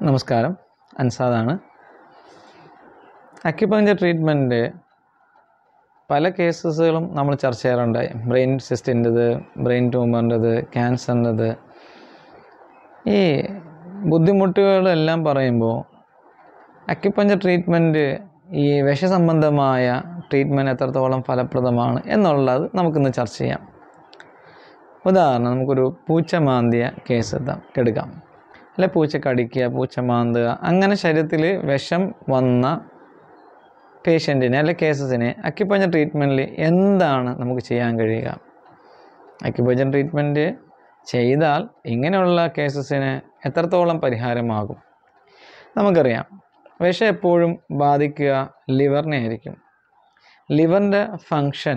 നമസ്കാരം അൻസാദാണ് acupuncture treatment പല കേസസുകളും നമ്മൾ ചർച്ച ചെയ്യാറുണ്ടായി ബ്രെയിൻ സിസ്റ്റിൻ്റെത് ബ്രെയിൻ ട്യൂമറിൻ്റെത് ക്യാൻസറിൻ്റെത് ഈ ബുദ്ധിമുട്ടുകളെല്ലാം പറയുമ്പോൾ അക്യുപഞ്ചർ ട്രീറ്റ്മെൻറ്റ് ഈ വിഷസംബന്ധമായ ട്രീറ്റ്മെൻറ്റ് എത്രത്തോളം ഫലപ്രദമാണ് എന്നുള്ളത് നമുക്കിന്ന് ചർച്ച ചെയ്യാം ഉദാഹരണം നമുക്കൊരു പൂച്ച മാന്തിയ കേസ് എത്താം എടുക്കാം അല്ലെ പൂച്ച കടിക്കുക പൂച്ച മാന്തുക അങ്ങനെ ശരീരത്തിൽ വിഷം വന്ന പേഷ്യൻറ്റിനെ അല്ലെ കേസസിനെ അക്യുപഞ്ചർ ട്രീറ്റ്മെൻറ്റിൽ എന്താണ് നമുക്ക് ചെയ്യാൻ കഴിയുക അക്യുപഞ്ചർ ട്രീറ്റ്മെൻറ്റ് ചെയ്താൽ ഇങ്ങനെയുള്ള കേസസിന് എത്രത്തോളം പരിഹാരമാകും നമുക്കറിയാം വിഷം എപ്പോഴും ബാധിക്കുക ലിവറിനെ ആയിരിക്കും ലിവറിൻ്റെ ഫങ്ഷൻ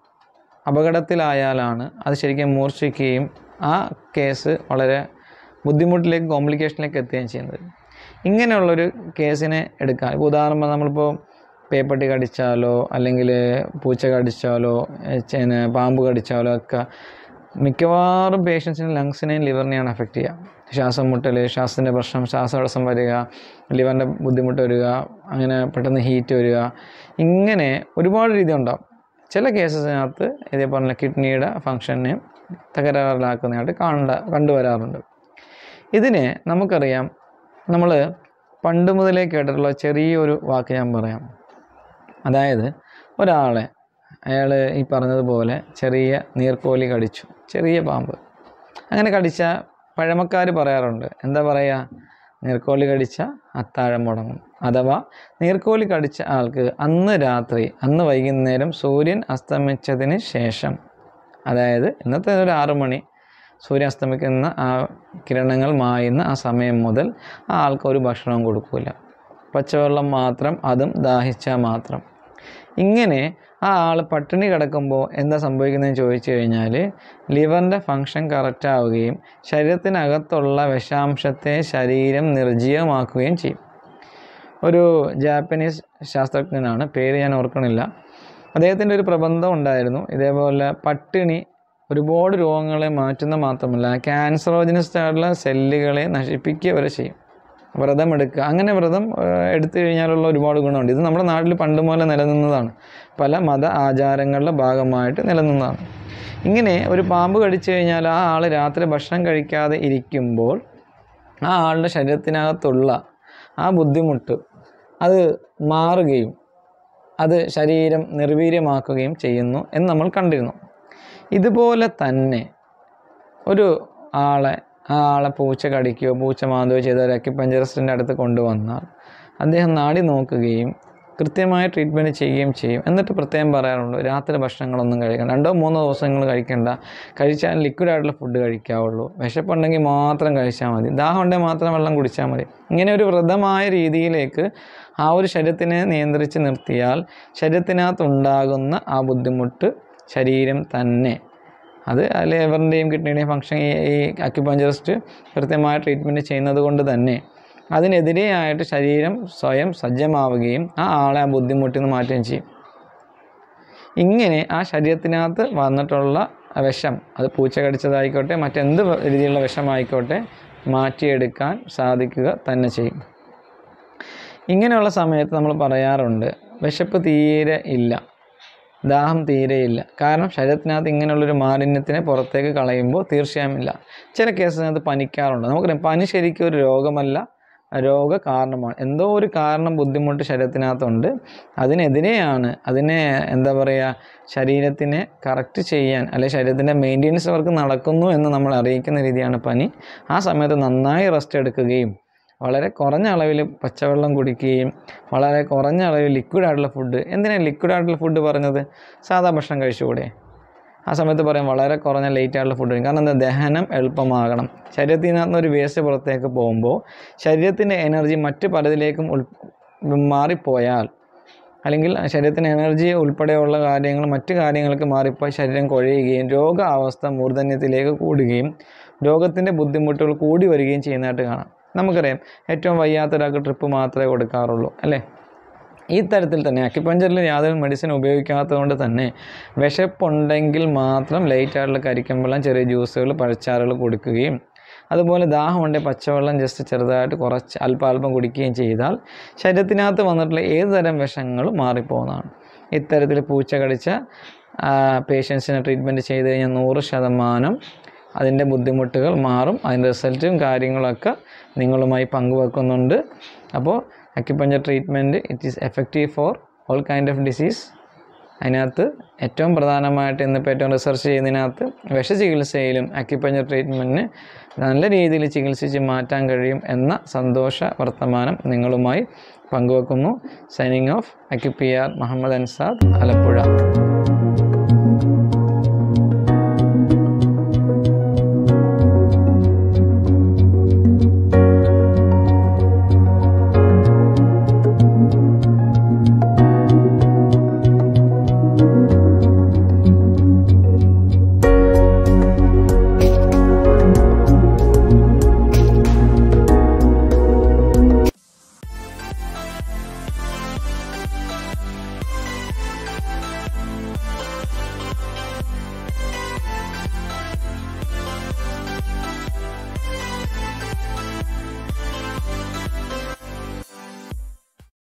അപകടത്തിലായാലാണ് അത് ശരിക്കും മൂർച്ഛിക്കുകയും ആ കേസ് വളരെ ബുദ്ധിമുട്ടിലേക്ക് കോംപ്ലിക്കേഷനിലേക്ക് എത്തുകയും ചെയ്യുന്നത് ഇങ്ങനെയുള്ളൊരു കേസിനെ എടുക്കാൻ ഇപ്പോൾ ഉദാഹരണം പറഞ്ഞാൽ നമ്മളിപ്പോൾ പേപ്പട്ടി കടിച്ചാലോ അല്ലെങ്കിൽ പൂച്ച കടിച്ചാലോ ചേന പാമ്പ് കടിച്ചാലോ ഒക്കെ മിക്കവാറും പേഷ്യൻസിന് ലങ്സിനെയും ലിവറിനെയാണ് അഫക്റ്റ് ചെയ്യുക ശ്വാസം മുട്ടൽ ശ്വാസത്തിൻ്റെ പ്രശ്നം ശ്വാസതടസ്സം വരിക ലിവറിൻ്റെ ബുദ്ധിമുട്ട് വരിക അങ്ങനെ പെട്ടെന്ന് ഹീറ്റ് വരിക ഇങ്ങനെ ഒരുപാട് രീതി ഉണ്ടാവും ചില കേസസിനകത്ത് ഇതേ പറഞ്ഞ കിഡ്നിയുടെ ഫങ്ഷനെ തകരാറിലാക്കുന്നതായിട്ട് കാണണ്ട കണ്ടുവരാറുണ്ട് ഇതിനെ നമുക്കറിയാം നമ്മൾ പണ്ട് മുതലേ കേട്ടിട്ടുള്ള ചെറിയൊരു വാക്ക് ഞാൻ പറയാം അതായത് ഒരാളെ അയാൾ ഈ പറഞ്ഞതുപോലെ ചെറിയ നീർക്കോലി കടിച്ചു ചെറിയ പാമ്പ് അങ്ങനെ കടിച്ച പഴമക്കാർ പറയാറുണ്ട് എന്താ പറയുക നീർക്കോലി കടിച്ച അത്താഴം മുടങ്ങും അഥവാ നീർക്കോലി കടിച്ച ആൾക്ക് അന്ന് രാത്രി അന്ന് വൈകുന്നേരം സൂര്യൻ അസ്തമിച്ചതിന് ശേഷം അതായത് ഇന്നത്തെ ഒരു ആറു മണി സൂര്യൻ അസ്തമിക്കുന്ന ആ കിരണങ്ങൾ മായുന്ന ആ സമയം മുതൽ ആ ആൾക്ക് ഒരു ഭക്ഷണവും കൊടുക്കില്ല പച്ചവെള്ളം മാത്രം അതും ദാഹിച്ചാൽ മാത്രം ഇങ്ങനെ ആ ആൾ പട്ടിണി കിടക്കുമ്പോൾ എന്താ സംഭവിക്കുന്നതെന്ന് ചോദിച്ചു കഴിഞ്ഞാൽ ലിവറിൻ്റെ ഫങ്ഷൻ കറക്റ്റ് ആവുകയും ശരീരത്തിനകത്തുള്ള വിഷാംശത്തെ ശരീരം നിർജ്ജീവമാക്കുകയും ചെയ്യും ഒരു ജാപ്പനീസ് ശാസ്ത്രജ്ഞനാണ് പേര് ഞാൻ ഓർക്കണില്ല അദ്ദേഹത്തിൻ്റെ ഒരു പ്രബന്ധം ഉണ്ടായിരുന്നു ഇതേപോലെ പട്ടിണി ഒരുപാട് രോഗങ്ങളെ മാറ്റുന്ന മാത്രമല്ല ക്യാൻസറോജനസ് ആയിട്ടുള്ള സെല്ലുകളെ നശിപ്പിക്കുക വരെ ചെയ്യും വ്രതം എടുക്കുക അങ്ങനെ വ്രതം ഏഹ്, എടുത്തു കഴിഞ്ഞാലുള്ള ഒരുപാട് ഗുണമുണ്ട് ഇത് നമ്മുടെ നാട്ടിൽ പണ്ട് മുതലേ നിലനിന്നതാണ് പല മത ആചാരങ്ങളുടെ ഭാഗമായിട്ട് നിലനിന്നതാണ് ഇങ്ങനെ ഒരു പാമ്പ് കടിച്ചു കഴിഞ്ഞാൽ ആ ആൾ രാത്രി ഭക്ഷണം കഴിക്കാതെ ഇരിക്കുമ്പോൾ ആ ആളുടെ ശരീരത്തിനകത്തുള്ള ആ ബുദ്ധിമുട്ട് അത് മാറുകയും അത് ശരീരം നിർവീര്യമാക്കുകയും ചെയ്യുന്നു എന്ന് നമ്മൾ കണ്ടിരുന്നു ഇതുപോലെ തന്നെ ഒരു ആളെ ആ ആളെ പൂച്ച കടിക്കുകയോ പൂച്ച മാന്തുകയോ ചെയ്ത ഒരു അക്യുപഞ്ചറിസ്റ്റിൻ്റെ അടുത്ത് കൊണ്ടുവന്നാൽ അദ്ദേഹം നാടി നോക്കുകയും കൃത്യമായ ട്രീറ്റ്മെൻറ്റ് ചെയ്യുകയും ചെയ്യും എന്നിട്ട് പ്രത്യേകം പറയാറുണ്ട് രാത്രി ഭക്ഷണങ്ങളൊന്നും കഴിക്കണം രണ്ടോ മൂന്നോ ദിവസങ്ങൾ കഴിക്കേണ്ട കഴിച്ചാൽ ലിക്വിഡ് ആയിട്ടുള്ള ഫുഡ് കഴിക്കാവുള്ളൂ വിശപ്പുണ്ടെങ്കിൽ മാത്രം കഴിച്ചാൽ മതി ദാഹം ഉണ്ടെങ്കിൽ മാത്രം വെള്ളം കുടിച്ചാൽ മതി ഇങ്ങനെ ഒരു വ്രതമായ രീതിയിലേക്ക് ആ ഒരു ശരീരത്തിനെ നിയന്ത്രിച്ച് നിർത്തിയാൽ ശരീരത്തിനകത്തുണ്ടാകുന്ന ആ ബുദ്ധിമുട്ട് ശരീരം തന്നെ അത് ലിവറിൻ്റെയും കിഡ്നിയുടെയും ഫങ്ഷൻ ഈ ഈ അക്യുപഞ്ചറിസ്റ്റ് കൃത്യമായ ട്രീറ്റ്മെൻറ്റ് ചെയ്യുന്നത് കൊണ്ട് തന്നെ അതിനെതിരെയായിട്ട് ശരീരം സ്വയം സജ്ജമാവുകയും ആ ആളെ ആ ബുദ്ധിമുട്ടിൽ നിന്ന് മാറ്റുകയും ചെയ്യും ഇങ്ങനെ ആ ശരീരത്തിനകത്ത് വന്നിട്ടുള്ള വിഷം അത് പൂച്ച കടിച്ചതായിക്കോട്ടെ മറ്റെന്ത് രീതിയിലുള്ള വിഷമായിക്കോട്ടെ മാറ്റിയെടുക്കാൻ സാധിക്കുക തന്നെ ചെയ്യും ഇങ്ങനെയുള്ള സമയത്ത് നമ്മൾ പറയാറുണ്ട് വിശപ്പ് തീരെ ഇല്ല ദാഹം തീരെയില്ല കാരണം ശരീരത്തിനകത്ത് ഇങ്ങനെയുള്ളൊരു മാലിന്യത്തിനെ പുറത്തേക്ക് കളയുമ്പോൾ തീർച്ചയായും ഇല്ല ചില കേസിനകത്ത് പനിക്കാറുണ്ട് നമുക്കറിയാം പനി ശരിക്കും ഒരു രോഗമല്ല രോഗ കാരണമാണ് എന്തോ ഒരു കാരണം ബുദ്ധിമുട്ട് ശരീരത്തിനകത്തുണ്ട് അതിനെതിരെയാണ് അതിനെ എന്താ പറയുക ശരീരത്തിനെ കറക്റ്റ് ചെയ്യാൻ അല്ലെങ്കിൽ ശരീരത്തിൻ്റെ മെയിൻ്റെനൻസ് വർക്ക് നടക്കുന്നു എന്ന് നമ്മൾ അറിയിക്കുന്ന രീതിയാണ് പനി ആ സമയത്ത് നന്നായി റെസ്റ്റ് എടുക്കുകയും വളരെ കുറഞ്ഞ അളവിൽ പച്ചവെള്ളം കുടിക്കുകയും വളരെ കുറഞ്ഞ അളവിൽ ലിക്വിഡ് ആയിട്ടുള്ള ഫുഡ് എന്തിനാണ് ലിക്വിഡ് ആയിട്ടുള്ള ഫുഡ് പറഞ്ഞത് സാധാ ഭക്ഷണം കഴിച്ചുകൂടെ ആ സമയത്ത് പറയും വളരെ കുറഞ്ഞ ലേറ്റ് ആയിട്ടുള്ള ഫുഡ് കാരണം എന്താ ദഹനം എളുപ്പമാകണം ശരീരത്തിൽ നിന്ന് ഒരു വേസ്റ്റ് പുറത്തേക്ക് പോകുമ്പോൾ ശരീരത്തിൻ്റെ എനർജി മറ്റ് പലതിലേക്കും ഉൾ മാറിപ്പോയാൽ അല്ലെങ്കിൽ ശരീരത്തിന് എനർജി ഉൾപ്പെടെയുള്ള കാര്യങ്ങൾ മറ്റ് കാര്യങ്ങൾക്ക് മാറിപ്പോയി ശരീരം കുഴയുകയും രോഗാവസ്ഥ മൂർധന്യത്തിലേക്ക് കൂടുകയും രോഗത്തിൻ്റെ ബുദ്ധിമുട്ടുകൾ കൂടി വരികയും ചെയ്യുന്നതായിട്ട് കാണാം നമുക്കറിയാം ഏറ്റവും വയ്യാത്ത ഒരാൾക്ക് ട്രിപ്പ് മാത്രമേ കൊടുക്കാറുള്ളൂ അല്ലേ ഈ തരത്തിൽ തന്നെ അക്യുപഞ്ചറിൽ യാതൊരു മെഡിസിൻ ഉപയോഗിക്കാത്തതുകൊണ്ട് തന്നെ വിശപ്പുണ്ടെങ്കിൽ മാത്രം ലൈറ്റ് ആയിട്ടുള്ള കരിക്കമ്പളം ചെറിയ ജ്യൂസുകൾ പഴച്ചാറുകൾ കൊടുക്കുകയും അതുപോലെ ദാഹമുണ്ടെങ്കിൽ പച്ചവെള്ളം ജസ്റ്റ് ചെറുതായിട്ട് കുറച്ച് അല്പം അല്പം കുടിക്കുകയും ചെയ്താൽ ശരീരത്തിനകത്ത് വന്നിട്ടുള്ള ഏത് തരം വിഷങ്ങളും മാറിപ്പോകുന്നതാണ് ഇത്തരത്തിൽ പൂച്ച കടിച്ച പേഷ്യൻസിനെ ട്രീറ്റ്മെൻറ്റ് ചെയ്ത് കഴിഞ്ഞാൽ നൂറ് ശതമാനം അതിൻ്റെ ബുദ്ധിമുട്ടുകൾ മാറും അതിൻ്റെ റിസൾട്ടും കാര്യങ്ങളൊക്കെ നിങ്ങളുമായി പങ്കുവെക്കുന്നുണ്ട് അപ്പോൾ acupuncture treatment it is effective for all kind of disease അതിനകത്ത് ഏറ്റവും പ്രധാനമായിട്ട് ഇന്നിപ്പോൾ ഏറ്റവും റിസർച്ച് ചെയ്യുന്നതിനകത്ത് വിഷചികിത്സയിലും അക്യുപഞ്ചർ ട്രീറ്റ്മെൻറ്റിന് നല്ല രീതിയിൽ ചികിത്സിച്ച് മാറ്റാൻ കഴിയും എന്ന സന്തോഷ വർത്തമാനം നിങ്ങളുമായി പങ്കുവെക്കുന്നു സൈനിങ് ഓഫ് അക്യുപിയാർ മുഹമ്മദ് അൻസാദ് ആലപ്പുഴ